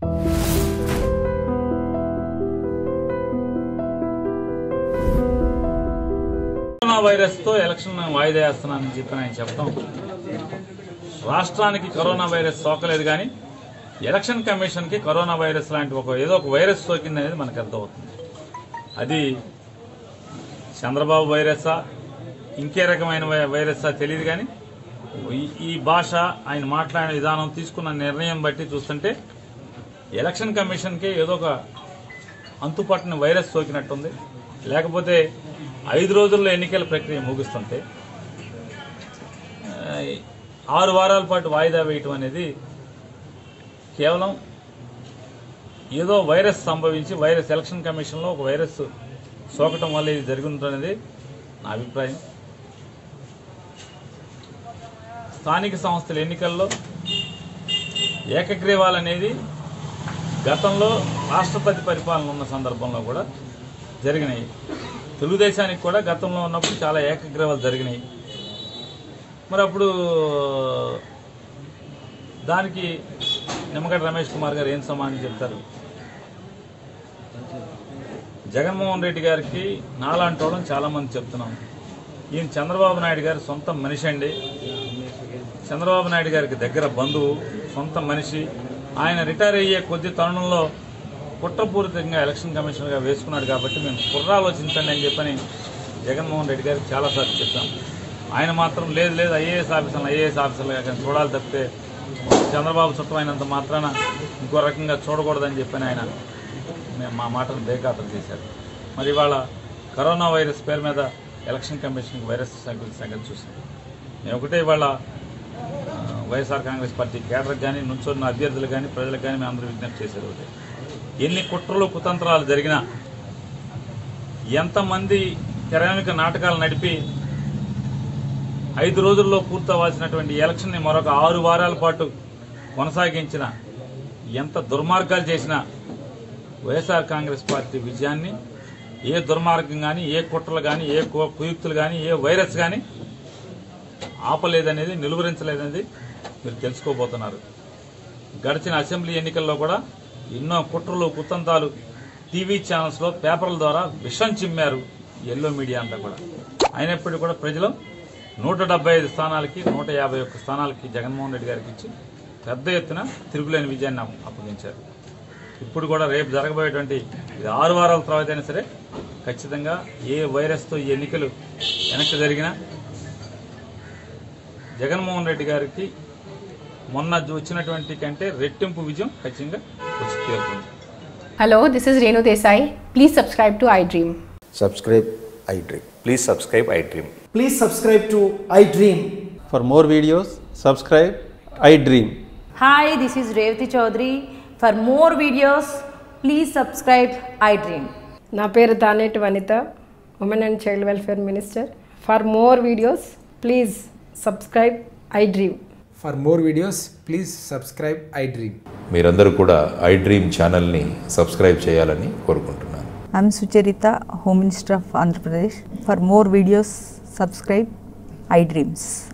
Corona వైరస్తో election వాయిదా వేస్తున్నానని చెప్పి ఆయన చెప్పడం రాష్ట్రానికి కరోనా వైరస్ సోకలేదు కానీ ఎలక్షన్ కమిషన్కి కరోనా వైరస్ లాంటి ఒక ఏదో ఒక వైరస్ సోకింది అనేది మనకు అర్థమవుతుంది అది చంద్రబాబు వైరసా ఇంకే రకమైన వై- వైరసా తెలియదు కానీ ఈ- ఈ భాష ఆయన మాట్లాడిన విధానం తీసుకున్న నిర్ణయం బట్టి చూస్తుంటే ఎలక్షన్ కమిషన్కి ఏదో ఒక అంతుపట్టిన వైరస్ సోకినట్టుంది లేకపోతే ఐదు రోజుల్లో ఎన్నికల ప్రక్రియ ముగుస్తుంటే ఆ, ఆరు వారాల పాటు వాయిదా వేయటం అనేది కేవలం ఏదో వైరస్ సంభవించి వైరస్ ఎలక్షన్ కమిషన్లో ఒక వైరస్ సోకటం వల్ల ఇది జరిగి ఉంటుందనేది నా అభిప్రాయం స్థానిక సంస్థల ఎన్నికల్లో ఏకగ్రీవాలు అనేది గతంలో రాష్ట్రపతి పరిపాలన ఉన్న సందర్భంలో కూడా జరిగినాయి తెలుగుదేశానికి కూడా గతంలో ఉన్నప్పుడు చాలా ఏకగ్రీవాలు జరిగినాయి మరి అప్పుడు దానికి నిమ్మగడ్డ రమేష్ కుమార్ గారు ఏం సమాధానం చెప్తారు జగన్మోహన్ రెడ్డి గారికి నాలాంటి వాళ్ళని చాలా మంది చెప్తున్నాం ఈయన చంద్రబాబు నాయుడు గారి సొంత మనిషి అండి చంద్రబాబు నాయుడు గారికి దగ్గర బంధువు సొంత మనిషి ఆయన రిటైర్ అయ్యే కొద్ది తరుణంలో కుట్రపూరితంగా ఎలక్షన్ కమిషనర్గా వేసుకున్నాడు కాబట్టి మేము కుర్రాలోచించండి అని చెప్పని జగన్మోహన్ రెడ్డి గారికి చాలాసార్లు చెప్పాం ఆయన మాత్రం లేదు లేదు ఐఏఎస్ ఆఫీసర్లు ఐఏఎస్ ఆఫీసర్లుగా కానీ చూడాలి తప్పితే చంద్రబాబు చుట్టమైనంత మాత్రాన ఇంకో రకంగా చూడకూడదని చెప్పని ఆయన మేము మా మాటను బేఖాతరు చేశారు మరి ఇవాళ కరోనా వైరస్ పేరు మీద ఎలక్షన్ కమిషన్కి వైరస్ సంగతి సంగతి చూసాం మేము ఒకటే ఇవాళ ఆ, వైఎస్ఆర్ కాంగ్రెస్ పార్టీ కేడర్కి కానీ నుంచున్న అభ్యర్థులు కానీ ప్రజలకు కానీ మేము అందరూ విజ్ఞప్తి చేసేది ఒకటే ఎన్ని కుట్రలు కుతంత్రాలు జరిగినా ఎంతమంది తెర వెనుక నాటకాలు నడిపి ఐదు రోజుల్లో పూర్తవ్వాల్సినటువంటి ఈ ఎలక్షన్ని మరొక ఆరు వారాల పాటు కొనసాగించిన ఎంత దుర్మార్గాలు చేసినా వైఎస్ఆర్ కాంగ్రెస్ పార్టీ విజయాన్ని ఏ దుర్మార్గం కానీ ఏ కుట్రలు కానీ ఏ కు- కుయుక్తులు కానీ ఏ వైరస్ కానీ ఆపలేదనేది నిలువరించలేదనేది మీరు తెలుసుకోబోతున్నారు గడిచిన అసెంబ్లీ ఎన్నికల్లో కూడా ఎన్నో కుట్రలు కుతంతాలు టీవీ ఛానల్స్లో పేపర్ల ద్వారా విషం చిమ్మారు ఎల్లో మీడియా అంతా కూడా అయినప్పటికీ కూడా ప్రజలు నూట డెబ్బై ఐదు స్థానాలకి నూట యాభై ఒక్క స్థానాలకి జగన్మోహన్ రెడ్డి గారికి ఇచ్చి పెద్ద ఎత్తున తిరుగులేని విజయాన్ని అప్- అప్పగించారు ఇప్పుడు కూడా రేపు జరగబోయేటువంటి ఇది ఆరు వారాల తర్వాత అయినా సరే ఖచ్చితంగా ఏ వైరస్తో ఈ ఎన్నికలు వెనక్కి జరిగినా జగన్మోహన్ రెడ్డి గారికి మొన్న వచ్చినటువంటి కంటే రెట్టింపు విజయం ఖచ్చితంగా వచ్చి తీరుతుంది Hello, this is Renu Desai. Please subscribe to iDream. subscribe iDream. Please subscribe iDream. Please subscribe to iDream. For more videos, subscribe I Dream. Hi, this is Revati Chaudhary. For more videos, please subscribe iDream. నా పేరు Taneti Vanitha women and child welfare minister for more videos please subscribe iDream For more videos, please subscribe iDream. మీరందరూ కూడా iDream ఛానల్ని subscribe చేయాలని కోరుకుంటున్నాను I'm Sucharita, Home Minister of Andhra Pradesh. For more videos, subscribe iDreams.